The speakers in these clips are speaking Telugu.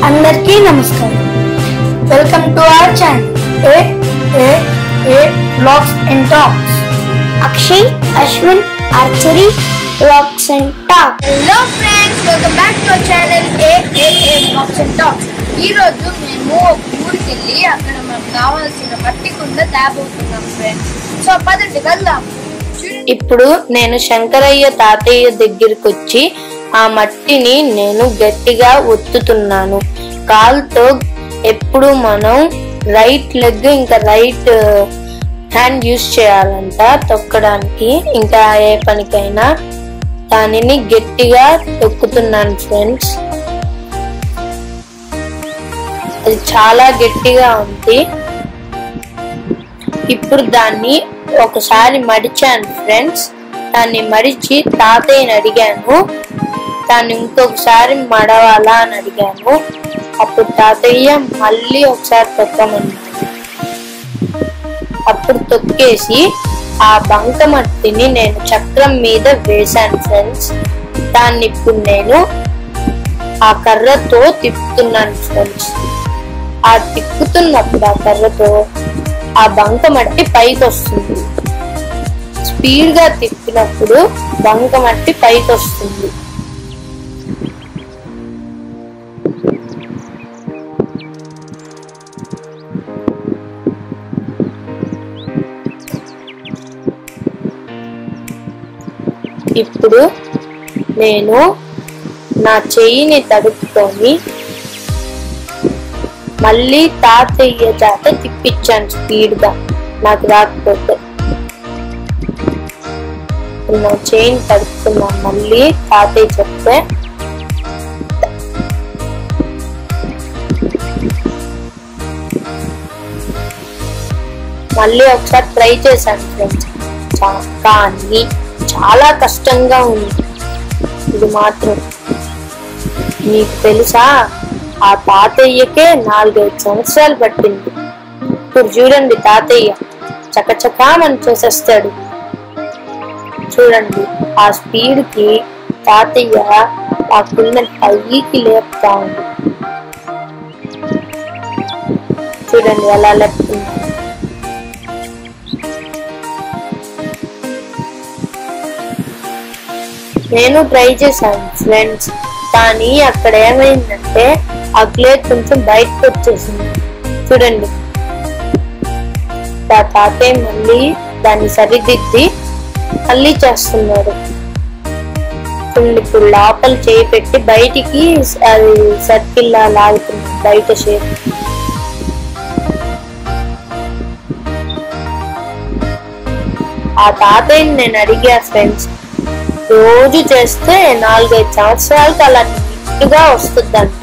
అందరికీ నమస్కారం welcome to our channel A A A blogs and talks Akshay Ashwin archery blogs and talks hello friends welcome back to our channel A A A blogs and talks ఈ రోజు మేము ఒక ఊరికి వెళ్ళి అక్కడ మనకు కావాల్సిన మట్టి కుండ తేబోతున్నాం ఫ్రెండ్స్ సో పదండి వెళ్దాం చూడండి ఇప్పుడు నేను శంకరయ్య తాతయ్య దగ్గరికి వచ్చి ఆ మట్టిని నేను గట్టిగా ఒత్తుతున్నాను కాల్తో ఎప్పుడు మనం రైట్ లెగ్ ఇంకా రైట్ హ్యాండ్ యూస్ చేయాలంట తొక్కడానికి ఇంకా ఏ పనికైనా దానిని గట్టిగా తొక్కుతున్నాను ఫ్రెండ్స్ అది చాలా గట్టిగా ఉంది ఇప్పుడు దాన్ని ఒకసారి మడిచాను ఫ్రెండ్స్ దాన్ని మడిచి తాతయ్యని అడిగాను దాన్ని ఇంకొకసారి మడవాలా అని అడిగాను అప్పుడు తాతయ్య మళ్ళీ ఒకసారి తొక్కమన్నాడు అప్పుడు తొక్కేసి ఆ బంక మట్టిని నేను చక్రం మీద వేశాను ఫ్రెండ్స్ దాన్ని ఇప్పుడు నేను ఆ కర్రతో తిప్పుతున్నాను ఫ్రెండ్స్ ఆ తిప్పుతున్నప్పుడు ఆ కర్రతో ఆ బంక మట్టి పైకి వస్తుంది స్పీడ్ గా తిప్పినప్పుడు బంక మట్టి పైకి వస్తుంది ఇప్పుడు నేను నా చెయ్యిని తడుపుకొని మళ్ళీ తాతయ్య చేత తిప్పించాను స్పీడ్ గా నాకు రాకపోతే ఇప్పుడు నా చైన్ తడుపుతున్నాను మళ్ళీ తాతయ్య చెప్తే మళ్ళీ ఒకసారి ట్రై చేశాను ఫ్రెండ్స్ కానీ చాలా కష్టంగా ఉంది ఇది మాత్రం మీకు తెలుసా ఆ తాతయ్యకే నాలుగైదు సంవత్సరాలు పట్టింది ఇప్పుడు చూడండి తాతయ్య చకచకామని చేసేస్తాడు చూడండి ఆ స్పీడ్ కి తాతయ్య ఆ కింద పైకి లేపుతా ఉంది చూడండి అలా లేపుతుంది నేను ట్రై చేశాను ఫ్రెండ్స్ కానీ అక్కడ ఏమైందంటే ఆ క్లే కొంచెం బయటకు వచ్చేసింది చూడండి ఆ తాతయ్య మళ్ళీ దాన్ని సరిదిద్ది మళ్ళీ చేస్తున్నారు చూడండి ఇప్పుడు లోపల చేయి పెట్టి బయటికి అది సర్కిల్ లా లాగుతుంది బయట షేప్ ఆ తాతయ్యని నేను అడిగా ఫ్రెండ్స్ రోజు చేస్తే నాలుగైదు సంవత్సరాలకు అలా నీట్గా వస్తుందంట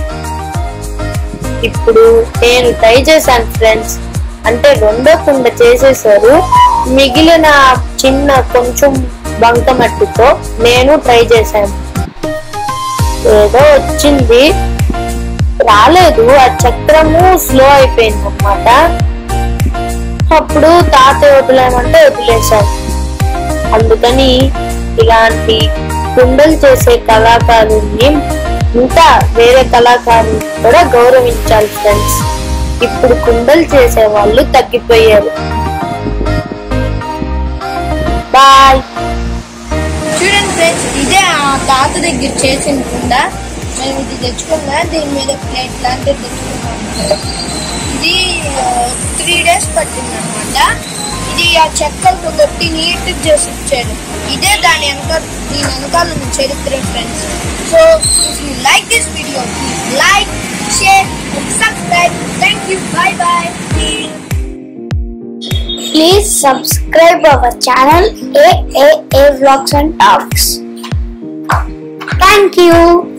ఇప్పుడు నేను ట్రై చేశాను ఫ్రెండ్స్ అంటే రెండో కుండ చేసేసారు మిగిలిన చిన్న కొంచెం బంక మట్టితో నేను ట్రై చేశాను ఏదో వచ్చింది రాలేదు ఆ చక్రము స్లో అయిపోయింది అనమాట అప్పుడు తాతయ్య వదిలేమంటే వదిలేశాను అందుకని ఇలాంటి కుండలు చేసే కళాకారుల్ని ఇంకా వేరే కళాకారులు కూడా గౌరవించాలి ఫ్రెండ్స్ ఇప్పుడు కుండలు చేసే వాళ్ళు తగ్గిపోయారు బాయ్ చూడండి ఫ్రెండ్స్ ఇదే ఆ తాత దగ్గర చేసిన కుండ మేము ఇది తెచ్చుకున్నా దీని మీద ప్లేట్ లాంటిది తెచ్చుకున్నాం ఇది త్రీ డేస్ పట్టింది అనమాట ఇది ఆ చెక్కలతో కొట్టి నీట్ చేసి ఇచ్చారు ఇదే దాని వెనక దీని వెనకాల ఉన్న చరిత్ర friends so if you like this video please like share subscribe thank you bye bye please subscribe our channel A A A blogs and talks thank you